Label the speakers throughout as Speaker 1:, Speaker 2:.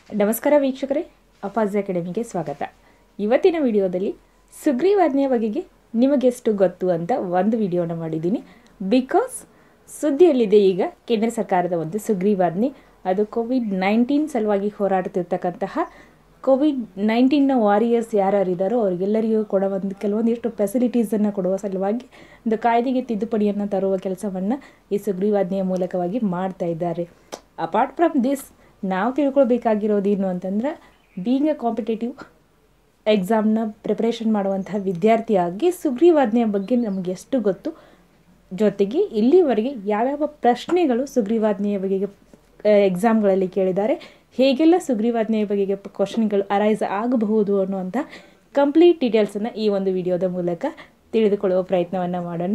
Speaker 1: ನಮಸ್ಕಾರ ವೀಕ್ಷಕರೇ ಅಪಾಜ್ ಅಕಾಡೆಮಿಗೆ ಸ್ವಾಗತ ಇವತ್ತಿನ ವಿಡಿಯೋದಲ್ಲಿ ಸುಗ್ರೀವಾಜ್ಞೆಯ ಬಗೆಗೆ ನಿಮಗೆಷ್ಟು ಗೊತ್ತು ಅಂತ ಒಂದು ವಿಡಿಯೋನ ಮಾಡಿದ್ದೀನಿ ಬಿಕಾಸ್ ಸುದ್ದಿಯಲ್ಲಿದೆ ಈಗ ಕೇಂದ್ರ ಸರ್ಕಾರದ ಒಂದು ಸುಗ್ರೀವಾಜ್ಞೆ ಅದು ಕೋವಿಡ್ ನೈನ್ಟೀನ್ ಸಲುವಾಗಿ ಹೋರಾಡ್ತಿರ್ತಕ್ಕಂತಹ ಕೋವಿಡ್ ನೈನ್ಟೀನ್ನ ವಾರಿಯರ್ಸ್ ಯಾರ್ಯಾರಿದ್ದಾರೋ ಅವರಿಗೆಲ್ಲರಿಗೂ ಕೂಡ ಒಂದು ಕೆಲವೊಂದಿಷ್ಟು ಫೆಸಿಲಿಟೀಸನ್ನು ಕೊಡುವ ಸಲುವಾಗಿ ಒಂದು ಕಾಯ್ದೆಗೆ ತಿದ್ದುಪಡಿಯನ್ನು ತರುವ ಕೆಲಸವನ್ನು ಈ ಸುಗ್ರೀವಾಜ್ಞೆಯ ಮೂಲಕವಾಗಿ ಮಾಡ್ತಾ ಇದ್ದಾರೆ ಅಪಾರ್ಟ್ ಫ್ರಮ್ ದಿಸ್ ನಾವು ತಿಳ್ಕೊಳ್ಬೇಕಾಗಿರೋದೇನು ಅಂತಂದ್ರೆ ಬೀಯಿಂಗ್ ಅ ಕಾಂಪಿಟೇಟಿವ್ ಎಕ್ಸಾಮ್ನ ಪ್ರಿಪ್ರೇಷನ್ ಮಾಡುವಂತಹ ವಿದ್ಯಾರ್ಥಿಯಾಗಿ ಸುಗ್ರೀವಾಜ್ಞೆಯ ಬಗ್ಗೆ ನಮಗೆ ಎಷ್ಟು ಗೊತ್ತು ಜೊತೆಗೆ ಇಲ್ಲಿವರೆಗೆ ಯಾವ್ಯಾವ ಪ್ರಶ್ನೆಗಳು ಸುಗ್ರೀವಾಜ್ಞೆಯ ಬಗೆಗೆ ಎಕ್ಸಾಮ್ಗಳಲ್ಲಿ ಕೇಳಿದ್ದಾರೆ ಹೇಗೆಲ್ಲ ಸುಗ್ರೀವಾಜ್ಞೆಯ ಬಗೆಗೆ ಕ್ವಶನ್ಗಳು ಅರೈಸ್ ಆಗಬಹುದು ಅನ್ನುವಂಥ ಕಂಪ್ಲೀಟ್ ಡೀಟೇಲ್ಸನ್ನು ಈ ಒಂದು ವಿಡಿಯೋದ ಮೂಲಕ ತಿಳಿದುಕೊಳ್ಳುವ ಪ್ರಯತ್ನವನ್ನು ಮಾಡೋಣ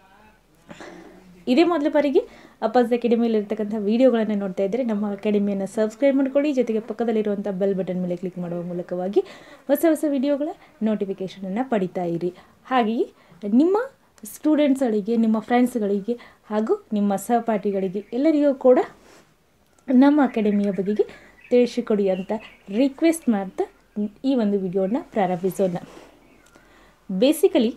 Speaker 1: ಇದೇ ಮೊದಲ ಬಾರಿಗೆ ಅಪ್ಪಾಸ್ ಅಕಾಡೆಮಿಯಲ್ಲಿ ಇರ್ತಕ್ಕಂಥ ವಿಡಿಯೋಗಳನ್ನು ನೋಡ್ತಾ ಇದ್ದರೆ ನಮ್ಮ ಅಕಾಡೆಮಿಯನ್ನು ಸಬ್ಸ್ಕ್ರೈಬ್ ಮಾಡ್ಕೊಳ್ಳಿ ಜೊತೆಗೆ ಪಕ್ಕದಲ್ಲಿರುವಂಥ ಬೆಲ್ ಬಟನ್ ಮೇಲೆ ಕ್ಲಿಕ್ ಮಾಡುವ ಮೂಲಕವಾಗಿ ಹೊಸ ಹೊಸ ವಿಡಿಯೋಗಳ ನೋಟಿಫಿಕೇಷನನ್ನು ಪಡಿತಾ ಇರಿ ಹಾಗೆಯೇ ನಿಮ್ಮ ಸ್ಟೂಡೆಂಟ್ಸ್ಗಳಿಗೆ ನಿಮ್ಮ ಫ್ರೆಂಡ್ಸ್ಗಳಿಗೆ ಹಾಗೂ ನಿಮ್ಮ ಸಹಪಾಠಿಗಳಿಗೆ ಎಲ್ಲರಿಗೂ ಕೂಡ ನಮ್ಮ ಅಕಾಡೆಮಿಯ ಬಗೆಗೆ ತಿಳಿಸಿಕೊಡಿ ಅಂತ ರಿಕ್ವೆಸ್ಟ್ ಮಾಡ್ತಾ ಈ ಒಂದು ವಿಡಿಯೋನ ಪ್ರಾರಂಭಿಸೋಣ ಬೇಸಿಕಲಿ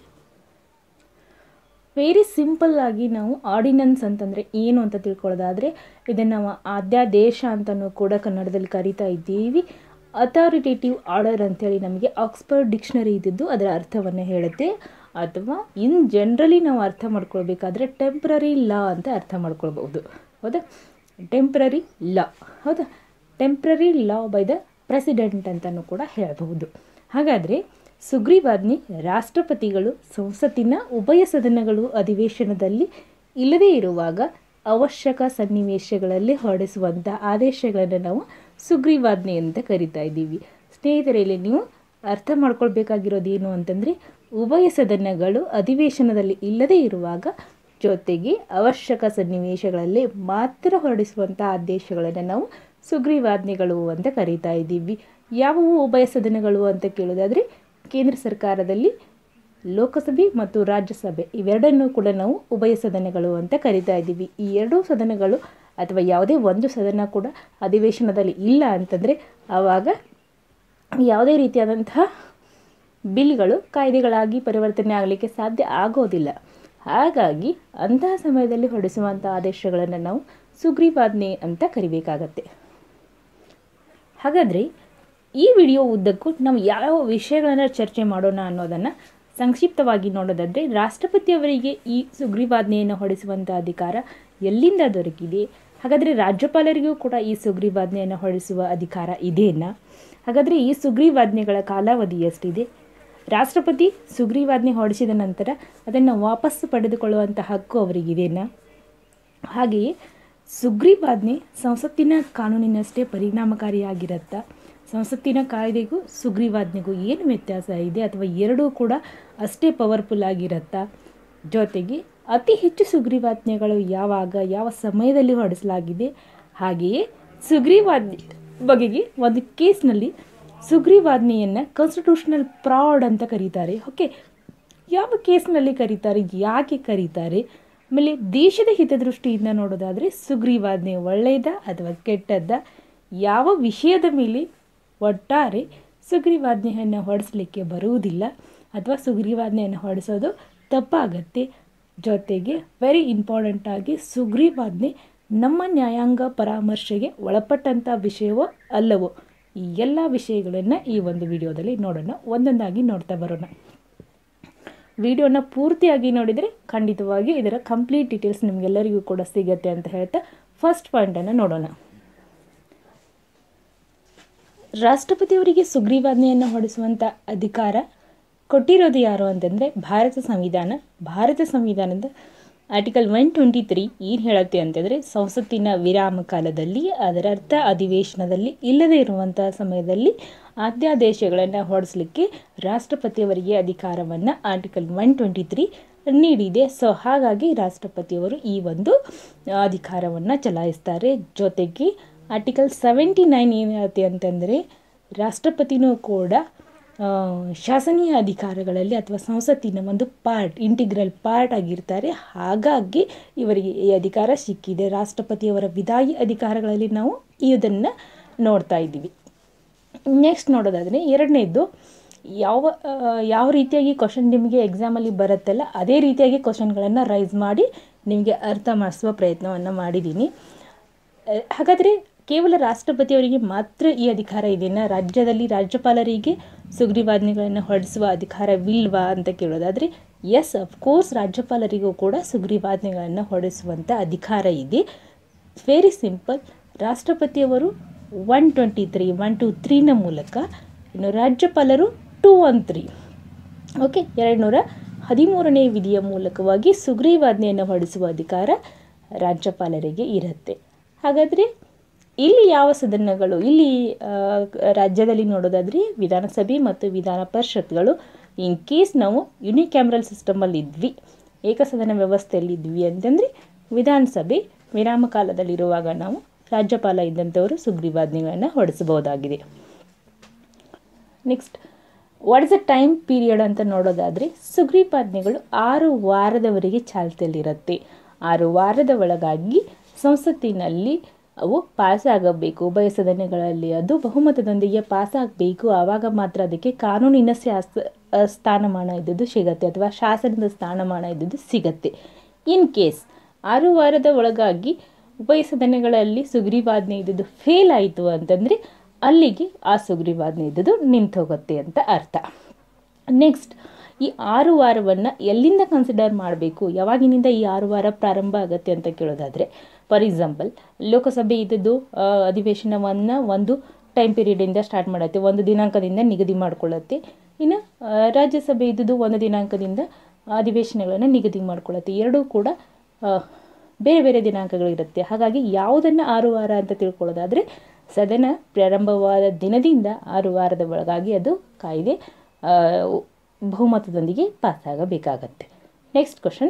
Speaker 1: ವೆರಿ ಸಿಂಪಲ್ ಆಗಿ ನಾವು ಆರ್ಡಿನೆನ್ಸ್ ಅಂತಂದರೆ ಏನು ಅಂತ ತಿಳ್ಕೊಳ್ಳೋದಾದರೆ ಇದನ್ನು ನಾವು ಆದ್ಯಾದೇಶ ಅಂತಲೂ ಕೂಡ ಕನ್ನಡದಲ್ಲಿ ಕರಿತಾ ಇದ್ದೀವಿ ಅಥಾರಿಟೇಟಿವ್ ಆರ್ಡರ್ ಅಂತೇಳಿ ನಮಗೆ ಆಕ್ಸ್ಫರ್ಡ್ ಡಿಕ್ಷನರಿ ಇದ್ದಿದ್ದು ಅದರ ಅರ್ಥವನ್ನು ಹೇಳುತ್ತೆ ಅಥವಾ ಇನ್ ಜನರಲಿ ನಾವು ಅರ್ಥ ಮಾಡ್ಕೊಳ್ಬೇಕಾದ್ರೆ ಟೆಂಪ್ರರಿ ಲಾ ಅಂತ ಅರ್ಥ ಮಾಡ್ಕೊಳ್ಬೋದು ಹೌದಾ ಟೆಂಪ್ರರಿ ಲಾ ಹೌದಾ temporary law by the president ಅಂತಲೂ ಕೂಡ ಹೇಳಬಹುದು ಹಾಗಾದರೆ ಸುಗ್ರೀವಾಜ್ಞೆ ರಾಷ್ಟ್ರಪತಿಗಳು ಸಂಸತ್ತಿನ ಉಭಯ ಸದನಗಳು ಅಧಿವೇಶನದಲ್ಲಿ ಇಲ್ಲದೇ ಇರುವಾಗ ಅವಶ್ಯಕ ಸನ್ನಿವೇಶಗಳಲ್ಲಿ ಹೊರಡಿಸುವಂಥ ಆದೇಶಗಳನ್ನು ನಾವು ಸುಗ್ರೀವಾಜ್ಞೆ ಅಂತ ಕರಿತಾ ಇದ್ದೀವಿ ಸ್ನೇಹಿತರೆ ಇಲ್ಲಿ ನೀವು ಅರ್ಥ ಮಾಡ್ಕೊಳ್ಬೇಕಾಗಿರೋದು ಏನು ಅಂತಂದರೆ ಉಭಯ ಸದನಗಳು ಅಧಿವೇಶನದಲ್ಲಿ ಇಲ್ಲದೇ ಇರುವಾಗ ಜೊತೆಗೆ ಅವಶ್ಯಕ ಸನ್ನಿವೇಶಗಳಲ್ಲಿ ಮಾತ್ರ ಹೊರಡಿಸುವಂಥ ಆದೇಶಗಳನ್ನು ನಾವು ಸುಗ್ರೀವಾಜ್ಞೆಗಳು ಅಂತ ಕರಿತಾ ಇದ್ದೀವಿ ಯಾವುವು ಉಭಯ ಸದನಗಳು ಅಂತ ಕೇಳೋದಾದರೆ ಕೇಂದ್ರ ಸರ್ಕಾರದಲ್ಲಿ ಲೋಕಸಭೆ ಮತ್ತು ರಾಜ್ಯಸಭೆ ಇವೆರಡನ್ನೂ ಕೂಡ ನಾವು ಉಭಯ ಸದನಗಳು ಅಂತ ಕರಿತಾ ಇದ್ದೀವಿ ಈ ಎರಡೂ ಸದನಗಳು ಅಥವಾ ಯಾವುದೇ ಒಂದು ಸದನ ಕೂಡ ಅಧಿವೇಶನದಲ್ಲಿ ಇಲ್ಲ ಅಂತಂದರೆ ಆವಾಗ ಯಾವುದೇ ರೀತಿಯಾದಂತಹ ಬಿಲ್ಗಳು ಕಾಯ್ದೆಗಳಾಗಿ ಪರಿವರ್ತನೆ ಆಗಲಿಕ್ಕೆ ಸಾಧ್ಯ ಆಗೋದಿಲ್ಲ ಹಾಗಾಗಿ ಅಂತಹ ಸಮಯದಲ್ಲಿ ಹೊರಡಿಸುವಂಥ ಆದೇಶಗಳನ್ನು ನಾವು ಸುಗ್ರೀವಾಜ್ಞೆ ಅಂತ ಕರಿಬೇಕಾಗತ್ತೆ ಹಾಗಾದರೆ ಈ ವಿಡಿಯೋ ಉದ್ದಕ್ಕೂ ನಾವು ಯಾವ ವಿಷಯಗಳನ್ನು ಚರ್ಚೆ ಮಾಡೋಣ ಅನ್ನೋದನ್ನು ಸಂಕ್ಷಿಪ್ತವಾಗಿ ನೋಡೋದಾದರೆ ರಾಷ್ಟ್ರಪತಿಯವರಿಗೆ ಈ ಸುಗ್ರೀವಾಜ್ಞೆಯನ್ನು ಹೊರಡಿಸುವಂಥ ಅಧಿಕಾರ ಎಲ್ಲಿಂದ ದೊರಕಿದೆ ಹಾಗಾದರೆ ರಾಜ್ಯಪಾಲರಿಗೂ ಕೂಡ ಈ ಸುಗ್ರೀವಾಜ್ಞೆಯನ್ನು ಹೊರಡಿಸುವ ಅಧಿಕಾರ ಇದೆಯಾ ಹಾಗಾದರೆ ಈ ಸುಗ್ರೀವಾಜ್ಞೆಗಳ ಕಾಲಾವಧಿ ಎಷ್ಟಿದೆ ರಾಷ್ಟ್ರಪತಿ ಸುಗ್ರೀವಾಜ್ಞೆ ಹೊರಡಿಸಿದ ನಂತರ ಅದನ್ನು ವಾಪಸ್ಸು ಪಡೆದುಕೊಳ್ಳುವಂಥ ಹಕ್ಕು ಅವರಿಗಿದೆಯಾ ಹಾಗೆಯೇ ಸುಗ್ರೀವಾಜ್ಞೆ ಸಂಸತ್ತಿನ ಕಾನೂನಿನಷ್ಟೇ ಪರಿಣಾಮಕಾರಿಯಾಗಿರುತ್ತಾ ಸಂಸತ್ತಿನ ಕಾಯ್ದೆಗೂ ಸುಗ್ರೀವಾಜ್ಞೆಗೂ ಏನು ವ್ಯತ್ಯಾಸ ಇದೆ ಅಥವಾ ಎರಡೂ ಕೂಡ ಅಷ್ಟೇ ಪವರ್ಫುಲ್ ಆಗಿರುತ್ತಾ ಜೊತೆಗೆ ಅತಿ ಹೆಚ್ಚು ಸುಗ್ರೀವಾಜ್ಞೆಗಳು ಯಾವಾಗ ಯಾವ ಸಮಯದಲ್ಲಿ ಹೊರಡಿಸಲಾಗಿದೆ ಹಾಗೆಯೇ ಸುಗ್ರೀವಾಜ್ಞೆ ಬಗೆಗೆ ಒಂದು ಕೇಸ್ನಲ್ಲಿ ಸುಗ್ರೀವಾಜ್ಞೆಯನ್ನು ಕಾನ್ಸ್ಟಿಟ್ಯೂಷನಲ್ ಫ್ರಾಡ್ ಅಂತ ಕರೀತಾರೆ ಓಕೆ ಯಾವ ಕೇಸ್ನಲ್ಲಿ ಕರೀತಾರೆ ಯಾಕೆ ಕರೀತಾರೆ ಆಮೇಲೆ ದೇಶದ ಹಿತದೃಷ್ಟಿಯಿಂದ ನೋಡೋದಾದರೆ ಸುಗ್ರೀವಾಜ್ಞೆ ಒಳ್ಳೆಯದ ಅಥವಾ ಕೆಟ್ಟದ್ದ ಯಾವ ವಿಷಯದ ಮೇಲೆ ಒಟ್ಟಾರೆ ಸುಗ್ರೀವಾಜ್ಞೆಯನ್ನು ಹೊರಡಿಸಲಿಕ್ಕೆ ಬರುವುದಿಲ್ಲ ಅಥವಾ ಸುಗ್ರೀವಾಜ್ಞೆಯನ್ನು ಹೊರಡಿಸೋದು ತಪ್ಪಾಗತ್ತೆ ಜೊತೆಗೆ ವೆರಿ ಇಂಪಾರ್ಟೆಂಟಾಗಿ ಸುಗ್ರೀವಾಜ್ಞೆ ನಮ್ಮ ನ್ಯಾಯಾಂಗ ಪರಾಮರ್ಶೆಗೆ ಒಳಪಟ್ಟಂಥ ವಿಷಯವೋ ಅಲ್ಲವೋ ಈ ಎಲ್ಲ ವಿಷಯಗಳನ್ನು ಈ ಒಂದು ವಿಡಿಯೋದಲ್ಲಿ ನೋಡೋಣ ಒಂದೊಂದಾಗಿ ನೋಡ್ತಾ ಬರೋಣ ವಿಡಿಯೋನ ಪೂರ್ತಿಯಾಗಿ ನೋಡಿದರೆ ಖಂಡಿತವಾಗಿ ಇದರ ಕಂಪ್ಲೀಟ್ ಡೀಟೇಲ್ಸ್ ನಿಮಗೆಲ್ಲರಿಗೂ ಕೂಡ ಸಿಗತ್ತೆ ಅಂತ ಹೇಳ್ತಾ ಫಸ್ಟ್ ಪಾಯಿಂಟನ್ನು ನೋಡೋಣ ರಾಷ್ಟ್ರಪತಿಯವರಿಗೆ ಸುಗ್ರೀವಾಜ್ಞೆಯನ್ನು ಹೊರಡಿಸುವಂಥ ಅಧಿಕಾರ ಕೊಟ್ಟಿರೋದು ಯಾರು ಅಂತಂದರೆ ಭಾರತ ಸಂವಿಧಾನ ಭಾರತ ಸಂವಿಧಾನದ ಆರ್ಟಿಕಲ್ ಒನ್ ಟ್ವೆಂಟಿ ತ್ರೀ ಏನು ಹೇಳುತ್ತೆ ಅಂತಂದರೆ ಸಂಸತ್ತಿನ ವಿರಾಮ ಕಾಲದಲ್ಲಿ ಅದರ ಅರ್ಥ ಅಧಿವೇಶನದಲ್ಲಿ ಇಲ್ಲದೇ ಇರುವಂಥ ಸಮಯದಲ್ಲಿ ಅಧ್ಯಾದೇಶಗಳನ್ನು ಹೊರಡಿಸಲಿಕ್ಕೆ ರಾಷ್ಟ್ರಪತಿಯವರಿಗೆ ಅಧಿಕಾರವನ್ನು ಆರ್ಟಿಕಲ್ ಒನ್ ಟ್ವೆಂಟಿ ತ್ರೀ ನೀಡಿದೆ ಸೊ ಹಾಗಾಗಿ ರಾಷ್ಟ್ರಪತಿಯವರು ಈ ಒಂದು ಅಧಿಕಾರವನ್ನು ಚಲಾಯಿಸ್ತಾರೆ ಜೊತೆಗೆ ಆರ್ಟಿಕಲ್ ಸೆವೆಂಟಿ ನೈನ್ ಏನು ಹೇಳುತ್ತೆ ಅಂತಂದರೆ ರಾಷ್ಟ್ರಪತಿನೂ ಕೂಡ ಶಾಸನೀಯ ಅಧಿಕಾರಗಳಲ್ಲಿ ಅಥವಾ ಸಂಸತ್ತಿನ ಒಂದು ಪಾರ್ಟ್ ಇಂಟಿಗ್ರಲ್ ಪಾರ್ಟ್ ಆಗಿರ್ತಾರೆ ಹಾಗಾಗಿ ಇವರಿಗೆ ಈ ಅಧಿಕಾರ ಸಿಕ್ಕಿದೆ ರಾಷ್ಟ್ರಪತಿಯವರ ವಿಧಾಯಿ ಅಧಿಕಾರಗಳಲ್ಲಿ ನಾವು ಇದನ್ನು ನೋಡ್ತಾ ಇದ್ದೀವಿ ನೆಕ್ಸ್ಟ್ ನೋಡೋದಾದರೆ ಎರಡನೇದು ಯಾವ ಆ, ಯಾವ ರೀತಿಯಾಗಿ ಕ್ವಶನ್ ನಿಮಗೆ ಎಕ್ಸಾಮಲ್ಲಿ ಬರುತ್ತಲ್ಲ ಅದೇ ರೀತಿಯಾಗಿ ಕ್ವಶನ್ಗಳನ್ನು ರೈಸ್ ಮಾಡಿ ನಿಮಗೆ ಅರ್ಥ ಮಾಡಿಸುವ ಪ್ರಯತ್ನವನ್ನು ಮಾಡಿದ್ದೀನಿ ಅಹ್, ಹಾಗಾದರೆ ಕೇವಲ ರಾಷ್ಟ್ರಪತಿಯವರಿಗೆ ಮಾತ್ರ ಈ ಅಧಿಕಾರ ಇದೆಯಾ ರಾಜ್ಯದಲ್ಲಿ ರಾಜ್ಯಪಾಲರಿಗೆ ಸುಗ್ರೀವಾಜ್ಞೆಗಳನ್ನು ಹೊರಡಿಸುವ ಅಧಿಕಾರವಿಲ್ವಾ ಅಂತ ಕೇಳೋದಾದರೆ ಎಸ್ ಅಫ್ಕೋರ್ಸ್ ರಾಜ್ಯಪಾಲರಿಗೂ ಕೂಡ ಸುಗ್ರೀವಾಜ್ಞೆಗಳನ್ನು ಹೊರಡಿಸುವಂಥ ಅಧಿಕಾರ ಇದೆ ವೆರಿ ಸಿಂಪಲ್ ರಾಷ್ಟ್ರಪತಿಯವರು one twenty three one two ತ್ರೀನ ಮೂಲಕ ಇನ್ನು ರಾಜ್ಯಪಾಲರು ಟೂ ಒನ್ ತ್ರೀ ಓಕೆ ಎರಡು ನೂರ ಹದಿಮೂರನೇ ವಿಧಿಯ ಮೂಲಕವಾಗಿ ಸುಗ್ರೀವಾಜ್ಞೆಯನ್ನು ಹೊರಡಿಸುವ ಅಧಿಕಾರ ರಾಜ್ಯಪಾಲರಿಗೆ ಇರುತ್ತೆ ಹಾಗಾದರೆ ಇಲ್ಲಿ ಯಾವ ಸದನಗಳು ಇಲ್ಲಿ ಆ, ರಾಜ್ಯದಲ್ಲಿ ನೋಡೋದಾದರೆ ವಿಧಾನಸಭೆ ಮತ್ತು ವಿಧಾನ ಪರಿಷತ್ಗಳು ಇನ್ ಕೇಸ್ ನಾವು ಯುನಿಕ್ಯಾಮ್ರಲ್ ಸಿಸ್ಟಮಲ್ಲಿ ಇದ್ವಿ ಏಕಸದನ ವ್ಯವಸ್ಥೆಯಲ್ಲಿ ಇದ್ವಿ ಅಂತಂದರೆ ವಿಧಾನಸಭೆ ವಿರಾಮ ಕಾಲದಲ್ಲಿರುವಾಗ ನಾವು ರಾಜ್ಯಪಾಲ ಇದ್ದಂಥವರು ಸುಗ್ರೀವಾಜ್ಞೆಗಳನ್ನು ಹೊರಡಿಸಬಹುದಾಗಿದೆ next what is a time period ಅಂತ ನೋಡೋದಾದರೆ ಸುಗ್ರೀವಾಜ್ಞೆಗಳು ಆರು ವಾರದವರೆಗೆ ಚಾಲ್ತಿಯಲ್ಲಿರುತ್ತೆ ಆರು ವಾರದ ಒಳಗಾಗಿ ಸಂಸತ್ತಿನಲ್ಲಿ ಅವು ಪಾಸ್ ಆಗಬೇಕು ಉಭಯ ಸದನಗಳಲ್ಲಿ ಅದು ಬಹುಮತದೊಂದಿಗೆ ಪಾಸ್ ಆಗಬೇಕು ಆವಾಗ ಮಾತ್ರ ಅದಕ್ಕೆ ಕಾನೂನಿನ ಶಾಸ ಆ, ಸ್ಥಾನಮಾನ ಇದ್ದದ್ದು ಸಿಗತ್ತೆ ಅಥವಾ ಶಾಸನದ ಸ್ಥಾನಮಾನ ಇದ್ದದ್ದು ಸಿಗತ್ತೆ ಇನ್ ಕೇಸ್ ಆರು ವಾರದ ಒಳಗಾಗಿ ಉಭಯ ಸದನಗಳಲ್ಲಿ ಸುಗ್ರೀವಾಜ್ಞೆ ಇದ್ದದ್ದು ಫೇಲ್ ಆಯಿತು ಅಂತಂದರೆ ಅಲ್ಲಿಗೆ ಆ ಸುಗ್ರೀವಾಜ್ಞೆ ಇದ್ದದ್ದು ನಿಂತು ಹೋಗುತ್ತೆ ಅಂತ ಅರ್ಥ ನೆಕ್ಸ್ಟ್ ಈ ಆರು ವಾರವನ್ನು ಎಲ್ಲಿಂದ ಕನ್ಸಿಡರ್ ಮಾಡಬೇಕು ಯಾವಾಗಿನಿಂದ ಈ ಆರು ವಾರ ಪ್ರಾರಂಭ ಆಗುತ್ತೆ ಅಂತ ಕೇಳೋದಾದರೆ ಫಾರ್ ಎಕ್ಸಾಂಪಲ್ ಲೋಕಸಭೆ ಇದ್ದದ್ದು ಆ, ಅಧಿವೇಶನವನ್ನು ಒಂದು ಟೈಮ್ ಪೀರಿಯಡಿಂದ ಸ್ಟಾರ್ಟ್ ಮಾಡುತ್ತೆ ಒಂದು ದಿನಾಂಕದಿಂದ ನಿಗದಿ ಮಾಡಿಕೊಳ್ಳುತ್ತೆ ಇನ್ನು ಆ, ರಾಜ್ಯಸಭೆ ಇದ್ದದ್ದು ಒಂದು ದಿನಾಂಕದಿಂದ ಅಧಿವೇಶನಗಳನ್ನು ನಿಗದಿ ಮಾಡಿಕೊಳ್ಳುತ್ತೆ ಎರಡೂ ಕೂಡ ಆ, ಬೇರೆ ಬೇರೆ ದಿನಾಂಕಗಳಿರುತ್ತೆ ಹಾಗಾಗಿ ಯಾವುದನ್ನು ಆರು ವಾರ ಅಂತ ತಿಳ್ಕೊಳ್ಳೋದಾದರೆ ಸದನ ಪ್ರಾರಂಭವಾದ ದಿನದಿಂದ ಆರು ವಾರದ ಒಳಗಾಗಿ ಅದು ಕಾಯ್ದೆ ಆ, ಬಹುಮತದೊಂದಿಗೆ ಪಾಸಾಗಬೇಕಾಗತ್ತೆ ನೆಕ್ಸ್ಟ್ ಕ್ವಶನ್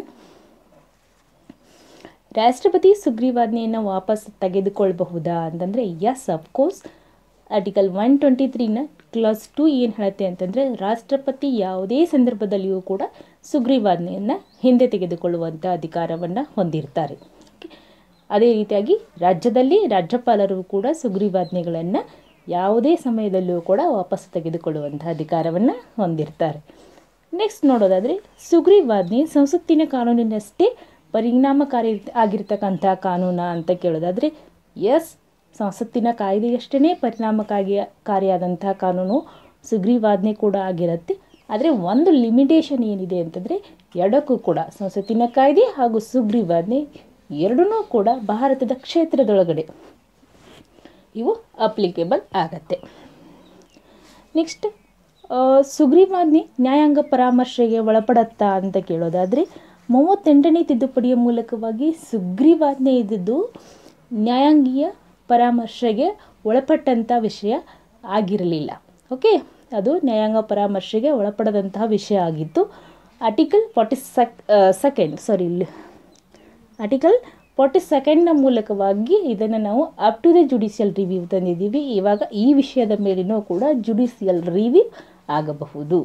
Speaker 1: ರಾಷ್ಟ್ರಪತಿ ಸುಗ್ರೀವಾಜ್ಞೆಯನ್ನು ವಾಪಸ್ ತೆಗೆದುಕೊಳ್ಬಹುದಾ ಅಂತಂದರೆ yes of course article one twenty ತ್ರೀನ ಕ್ಲಾಸ್ ಟು ಏನು ಹೇಳುತ್ತೆ ಅಂತಂದರೆ ರಾಷ್ಟ್ರಪತಿ ಯಾವುದೇ ಸಂದರ್ಭದಲ್ಲಿಯೂ ಕೂಡ ಸುಗ್ರೀವಾಜ್ಞೆಯನ್ನು ಹಿಂದೆ ತೆಗೆದುಕೊಳ್ಳುವಂಥ ಅಧಿಕಾರವನ್ನು ಹೊಂದಿರ್ತಾರೆ ಓಕೆ ಅದೇ ರೀತಿಯಾಗಿ ರಾಜ್ಯದಲ್ಲಿ ರಾಜ್ಯಪಾಲರು ಕೂಡ ಸುಗ್ರೀವಾಜ್ಞೆಗಳನ್ನು ಯಾವುದೇ ಸಮಯದಲ್ಲೂ ಕೂಡ ವಾಪಸ್ ತೆಗೆದುಕೊಳ್ಳುವಂಥ ಅಧಿಕಾರವನ್ನು ಹೊಂದಿರ್ತಾರೆ ನೆಕ್ಸ್ಟ್ ನೋಡೋದಾದರೆ ಸುಗ್ರೀವಾಜ್ಞೆ ಸಂಸತ್ತಿನ ಕಾನೂನಿನಷ್ಟೇ ಪರಿಣಾಮಕಾರಿ ಆಗಿರ್ತಕ್ಕಂಥ ಕಾನೂನ ಅಂತ ಕೇಳೋದಾದರೆ ಎಸ್ ಸಂಸತ್ತಿನ ಕಾಯ್ದೆಯಷ್ಟೇ ಪರಿಣಾಮಕಾರಿ ಕಾರಿಯಾದಂಥ ಕಾನೂನು ಸುಗ್ರೀವಾಜ್ಞೆ ಕೂಡ ಆಗಿರುತ್ತೆ ಆದರೆ ಒಂದು ಲಿಮಿಟೇಷನ್ ಏನಿದೆ ಅಂತಂದರೆ ಎರಡಕ್ಕೂ ಕೂಡ ಸಂಸತ್ತಿನ ಕಾಯ್ದೆ ಹಾಗೂ ಸುಗ್ರೀವಾಜ್ಞೆ ಎರಡೂ ಕೂಡ ಭಾರತದ ಕ್ಷೇತ್ರದೊಳಗಡೆ ಇವು ಅಪ್ಲಿಕೇಬಲ್ ಆಗತ್ತೆ ನೆಕ್ಸ್ಟ್ ಸುಗ್ರೀವಾಜ್ಞೆ ನ್ಯಾಯಾಂಗ ಪರಾಮರ್ಶೆಗೆ ಒಳಪಡತ್ತಾ ಅಂತ ಕೇಳೋದಾದರೆ ಮೂವತ್ತೆಂಟನೇ ತಿದ್ದುಪಡಿಯ ಮೂಲಕವಾಗಿ ಸುಗ್ರೀವಾಜ್ಞೆ ಇದ್ದದ್ದು ನ್ಯಾಯಾಂಗೀಯ ಪರಾಮರ್ಶೆಗೆ ಒಳಪಟ್ಟಂಥ ವಿಷಯ ಆಗಿರಲಿಲ್ಲ ಓಕೆ ಅದು ನ್ಯಾಯಾಂಗ ಪರಾಮರ್ಶೆಗೆ ಒಳಪಡದಂತಹ ವಿಷಯ ಆಗಿತ್ತು article forty sec second sorry article forty ಸೆಕೆಂಡ್ನ ಮೂಲಕವಾಗಿ ಇದನ್ನು ನಾವು up to the judicial review ತಂದಿದ್ದೀವಿ ಇವಾಗ ಈ ವಿಷಯದ ಮೇಲಿನೂ ಕೂಡ ಜುಡಿಷಿಯಲ್ ರಿವ್ಯೂ ಆಗಬಹುದು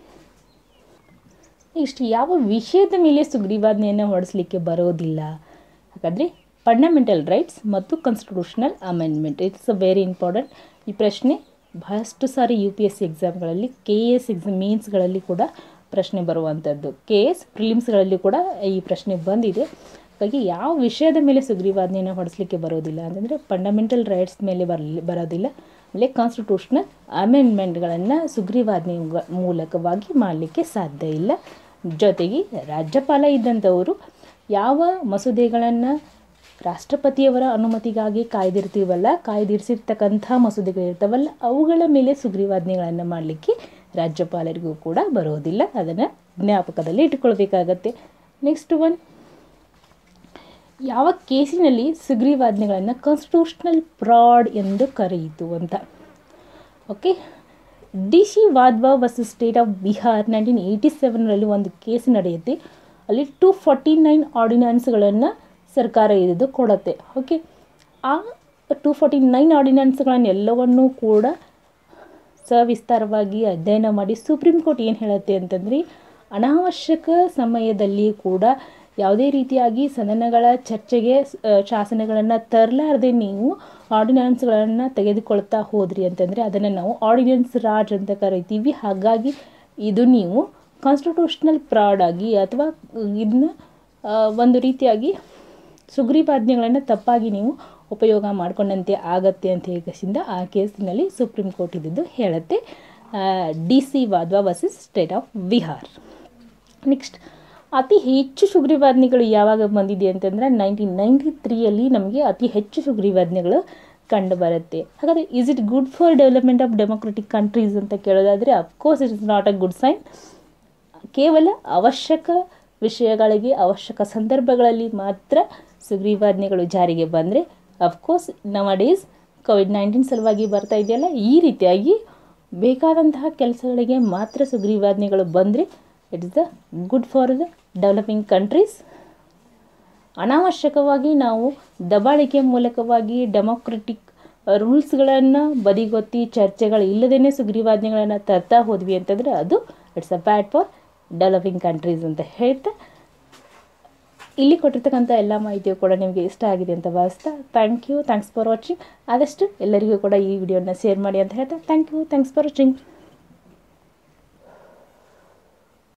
Speaker 1: ಇಷ್ಟು ಯಾವ ವಿಷಯದ ಮೇಲೆ ಸುಗ್ರೀವಾಜ್ಞೆಯನ್ನು ಹೊರಡಿಸ್ಲಿಕ್ಕೆ ಬರೋದಿಲ್ಲ ಹಾಗಾದರೆ ಫಂಡಮೆಂಟಲ್ ರೈಟ್ಸ್ ಮತ್ತು constitutional amendment it's a very important ಈ ಪ್ರಶ್ನೆ ಬಹಳಷ್ಟು ಸಾರಿ ಯು ಪಿ ಎಸ್ ಸಿ ಎಕ್ಸಾಮ್ಗಳಲ್ಲಿ ಕೆ ಎ ಎಸ್ ಎಕ್ಸಾಮ್ ಮೀನ್ಸ್ಗಳಲ್ಲಿ ಕೂಡ ಪ್ರಶ್ನೆ ಬರುವಂಥದ್ದು ಕೆ ಎಸ್ ಪ್ರಿಲಿಮ್ಸ್ಗಳಲ್ಲಿ ಕೂಡ ಈ ಪ್ರಶ್ನೆ ಬಂದಿದೆ ಹಾಗಾಗಿ ಯಾವ ವಿಷಯದ ಮೇಲೆ ಸುಗ್ರೀವಾಜ್ಞೆಯನ್ನು ಹೊರಡಿಸ್ಲಿಕ್ಕೆ ಬರೋದಿಲ್ಲ ಅಂತಂದರೆ ಫಂಡಮೆಂಟಲ್ ರೈಟ್ಸ್ ಮೇಲೆ ಬರಲಿ ಬರೋದಿಲ್ಲ ಆಮೇಲೆ ಕಾನ್ಸ್ಟಿಟ್ಯೂಷನಲ್ ಅಮೆಂಡ್ಮೆಂಟ್ಗಳನ್ನು ಸುಗ್ರೀವಾಜ್ಞೆ ಗ- ಮೂಲಕವಾಗಿ ಮಾಡಲಿಕ್ಕೆ ಸಾಧ್ಯ ಇಲ್ಲ ಜೊತೆಗೆ ರಾಜ್ಯಪಾಲ ಇದ್ದಂಥವರು ಯಾವ ಮಸೂದೆಗಳನ್ನು ರಾಷ್ಟ್ರಪತಿಯವರ ಅನುಮತಿಗಾಗಿ ಕಾಯ್ದಿರ್ತೀವಲ್ಲ ಕಾಯ್ದಿರಿಸಿರ್ತಕ್ಕಂಥ ಮಸೂದೆಗಳಿರ್ತಾವಲ್ಲ ಅವುಗಳ ಮೇಲೆ ಸುಗ್ರೀವಾಜ್ಞೆಗಳನ್ನು ಮಾಡಲಿಕ್ಕೆ ರಾಜ್ಯಪಾಲರಿಗೂ ಕೂಡ ಬರೋದಿಲ್ಲ ಅದನ್ನು ಜ್ಞಾಪಕದಲ್ಲಿ ಇಟ್ಕೊಳ್ಬೇಕಾಗತ್ತೆ ನೆಕ್ಸ್ಟ್ ಒನ್ ಯಾವ ಕೇಸಿನಲ್ಲಿ ಸುಗ್ರೀವಾಜ್ಞೆಗಳನ್ನು ಕಾನ್ಸ್ಟಿಟ್ಯೂಷನಲ್ ಫ್ರಾಡ್ ಎಂದು ಕರೆಯಿತು ಅಂತ okay D C Wadhwa versus state of Bihar nineteen eighty ಸೆವೆನ್ರಲ್ಲಿ ಒಂದು ಕೇಸ್ ನಡೆಯುತ್ತೆ ಅಲ್ಲಿ ಟು ಫಾರ್ಟಿ ನೈನ್ ಆರ್ಡಿನೆನ್ಸ್ಗಳನ್ನು ಸರ್ಕಾರ ಇದು ಕೊಡುತ್ತೆ ಓಕೆ ಆ ಟು ಫಾರ್ಟಿ ನೈನ್ ಆರ್ಡಿನೆನ್ಸ್ಗಳನ್ನೆಲ್ಲವನ್ನೂ ಕೂಡ ಸವಿಸ್ತಾರವಾಗಿ ಅಧ್ಯಯನ ಮಾಡಿ ಸುಪ್ರೀಂ ಕೋರ್ಟ್ ಏನು ಹೇಳುತ್ತೆ ಅಂತಂದರೆ ಅನಾವಶ್ಯಕ ಸಮಯದಲ್ಲಿ ಕೂಡ ಯಾವುದೇ ರೀತಿಯಾಗಿ ಸದನಗಳ ಚರ್ಚೆಗೆ ಶಾಸನಗಳನ್ನು ತರಲಾರದೆ ನೀವು ಆರ್ಡಿನೆನ್ಸ್ಗಳನ್ನು ತೆಗೆದುಕೊಳ್ತಾ ಹೋದ್ರಿ ಅಂತಂದರೆ ಅದನ್ನು ನಾವು ಆರ್ಡಿನೆನ್ಸ್ ರಾಜ್ ಅಂತ ಕರಿತೀವಿ ಹಾಗಾಗಿ ಇದು ನೀವು ಕಾನ್ಸ್ಟಿಟ್ಯೂಷನಲ್ ಪ್ರಾಡ್ ಆಗಿ ಅಥವಾ ಇದನ್ನ ಆ, ಒಂದು ರೀತಿಯಾಗಿ ಸುಗ್ರೀವಾಜ್ಞೆಗಳನ್ನು ತಪ್ಪಾಗಿ ನೀವು ಉಪಯೋಗ ಮಾಡ್ಕೊಂಡಂತೆ ಆಗತ್ತೆ ಅಂತ ಹೇಳಿಸಿಂದ ಆ ಕೇಸಿನಲ್ಲಿ ಸುಪ್ರೀಂ ಕೋರ್ಟ್ ಇದ್ದಿದ್ದು ಹೇಳುತ್ತೆ D C Wadhwa versus state of Bihar next ಅತಿ ಹೆಚ್ಚು ಸುಗ್ರೀವಾಜ್ಞೆಗಳು ಯಾವಾಗ ಬಂದಿದೆ ಅಂತಂದರೆ ನೈನ್ಟೀನ್ ನೈಂಟಿ ತ್ರೀಯಲ್ಲಿ ನಮಗೆ ಅತಿ ಹೆಚ್ಚು ಸುಗ್ರೀವಾಜ್ಞೆಗಳು ಕಂಡು ಬರುತ್ತೆ ಹಾಗಾದರೆ is it good for development of democratic countries ಅಂತ ಕೇಳೋದಾದರೆ of course it is not a good sign ಕೇವಲ ಅವಶ್ಯಕ ವಿಷಯಗಳಿಗೆ ಅವಶ್ಯಕ ಸಂದರ್ಭಗಳಲ್ಲಿ ಮಾತ್ರ ಸುಗ್ರೀವಾಜ್ಞೆಗಳು ಜಾರಿಗೆ ಬಂದರೆ ಅಫ್ಕೋರ್ಸ್ ನವ ಡೇಸ್ ಕೋವಿಡ್ ನೈನ್ಟೀನ್ ಸಲುವಾಗಿ ಬರ್ತಾ ಇದೆಯಲ್ಲ ಈ ರೀತಿಯಾಗಿ ಬೇಕಾದಂತಹ ಕೆಲಸಗಳಿಗೆ ಮಾತ್ರ ಸುಗ್ರೀವಾಜ್ಞೆಗಳು ಬಂದರೆ it is the good for the developing countries ಅನಾವಶ್ಯಕವಾಗಿ ನಾವು ದಬ್ಬಾಳಿಕೆ ಮೂಲಕವಾಗಿ ಡೆಮೋಕ್ರೆಟಿಕ್ ರೂಲ್ಸ್ಗಳನ್ನು ಬದಿಗೊತ್ತಿ ಚರ್ಚೆಗಳು ಇಲ್ಲದೇ ಸುಗ್ರೀವಾಜ್ಞೆಗಳನ್ನು ತರ್ತಾ ಹೋದ್ವಿ ಅಂತಂದರೆ ಅದು it's a bad for developing countries ಅಂತ ಹೇಳ್ತಾ ಇಲ್ಲಿ ಕೊಟ್ಟಿರ್ತಕ್ಕಂಥ ಎಲ್ಲ ಮಾಹಿತಿಯು ಕೂಡ ನಿಮಗೆ ಇಷ್ಟ ಆಗಿದೆ ಅಂತ ಭಾವಿಸ್ತಾ thank you thanks for watching ಆದಷ್ಟು ಎಲ್ಲರಿಗೂ ಕೂಡ ಈ ವಿಡಿಯೋನ ಶೇರ್ ಮಾಡಿ ಅಂತ ಹೇಳ್ತಾ thank you thanks for watching